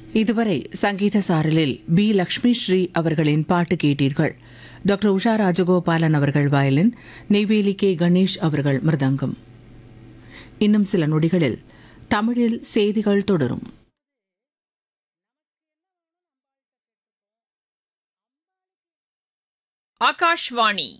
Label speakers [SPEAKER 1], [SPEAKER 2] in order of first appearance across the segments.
[SPEAKER 1] இதுவரை சங்கீத சாரலில் பி லக்ஷ்மி ஸ்ரீ அவர்களின் பாட்டு கேட்டீர்கள் டாக்டர் உஷா ராஜகோபாலன் அவர்கள் வயலின் நெய்வேலி கே கணேஷ் அவர்கள் மிருதங்கம் இன்னும் சில நொடிகளில் தமிழில் செய்திகள் தொடரும்
[SPEAKER 2] ஆகாஷ்வாணி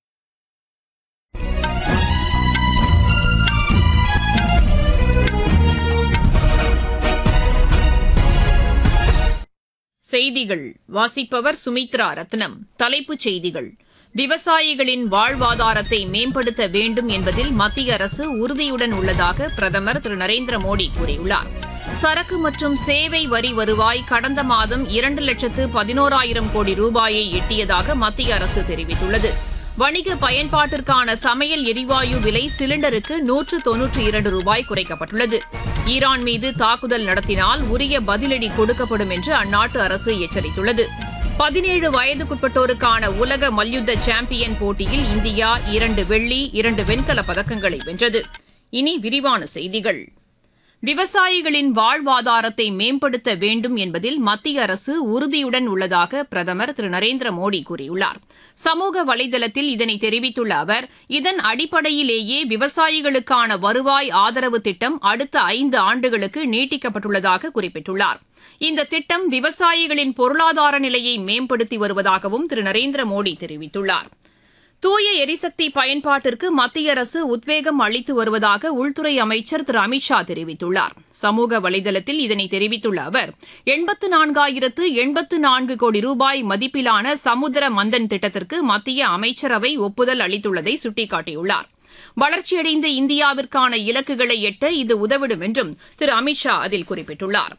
[SPEAKER 2] செய்திகள் வாசிப்பவர் சுமித்ரா ரத்னம் தலைப்புச் செய்திகள் விவசாயிகளின் வாழ்வாதாரத்தை மேம்படுத்த வேண்டும் என்பதில் மத்திய அரசு உறுதியுடன் உள்ளதாக பிரதமர் திரு நரேந்திர மோடி கூறியுள்ளார் சரக்கு மற்றும் சேவை வரி வருவாய் கடந்த மாதம் இரண்டு லட்சத்து பதினோராயிரம் கோடி ரூபாயை எட்டியதாக மத்திய அரசு தெரிவித்துள்ளது வணிக பயன்பாட்டிற்கான சமையல் எரிவாயு விலை சிலிண்டருக்கு நூற்று தொன்னூற்றி இரண்டு ரூபாய் குறைக்கப்பட்டுள்ளது ஈரான் மீது தாக்குதல் நடத்தினால் உரிய பதிலடி கொடுக்கப்படும் என்று அந்நாட்டு அரசு எச்சரித்துள்ளது பதினேழு வயதுக்குட்பட்டோருக்கான உலக மல்யுத்த சாம்பியன் போட்டியில் இந்தியா இரண்டு வெள்ளி இரண்டு வெண்கலப் பதக்கங்களை வென்றது இனி விரிவான செய்திகள் விவசாயிகளின் வாழ்வாதாரத்தை மேம்படுத்த வேண்டும் என்பதில் மத்திய அரசு உறுதியுடன் உள்ளதாக பிரதமர் திரு நரேந்திர மோடி கூறியுள்ளார் சமூக வலைதளத்தில் இதனை தெரிவித்துள்ள அவர் இதன் அடிப்படையிலேயே விவசாயிகளுக்கான வருவாய் ஆதரவு திட்டம் அடுத்த ஐந்து ஆண்டுகளுக்கு நீட்டிக்கப்பட்டுள்ளதாக குறிப்பிட்டுள்ளார் இந்த திட்டம் விவசாயிகளின் பொருளாதார நிலையை மேம்படுத்தி வருவதாகவும் திரு நரேந்திர மோடி தெரிவித்துள்ளார் தூய எரிசக்தி பயன்பாட்டிற்கு மத்திய அரசு உத்வேகம் அளித்து வருவதாக உள்துறை அமைச்சர் திரு அமித்ஷா தெரிவித்துள்ளார் சமூக வலைதளத்தில் இதனை தெரிவித்துள்ள அவர் எண்பத்து நான்காயிரத்து எண்பத்து நான்கு கோடி ரூபாய் மதிப்பிலான சமுத்திர மந்தன் திட்டத்திற்கு மத்திய அமைச்சரவை ஒப்புதல் அளித்துள்ளதை சுட்டிக்காட்டியுள்ளார் வளர்ச்சியடைந்த இந்தியாவிற்கான இலக்குகளை எட்ட இது உதவிடும் என்றும் திரு அமித்ஷா அதில் குறிப்பிட்டுள்ளார்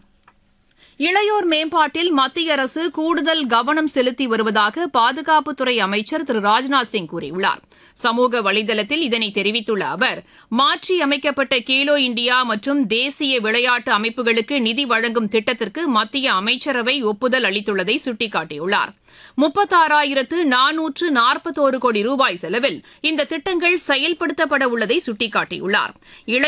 [SPEAKER 2] இளையோர் மேம்பாட்டில் மத்திய அரசு கூடுதல் கவனம் செலுத்தி வருவதாக பாதுகாப்புத்துறை அமைச்சர் திரு ராஜ்நாத் சிங் கூறியுள்ளார் சமூக வலைதளத்தில் இதனை தெரிவித்துள்ள அவர் மாற்றி அமைக்கப்பட்ட கேலோ இந்தியா மற்றும் தேசிய விளையாட்டு அமைப்புகளுக்கு நிதி வழங்கும் திட்டத்திற்கு மத்திய அமைச்சரவை ஒப்புதல் அளித்துள்ளதை சுட்டிக்காட்டியுள்ளார் முப்பத்தாறாயிரத்து நானூற்று நாற்பத்தோரு கோடி ரூபாய் செலவில் இந்த திட்டங்கள் செயல்படுத்தப்பட உள்ளதை சுட்டிக்காட்டியுள்ளார்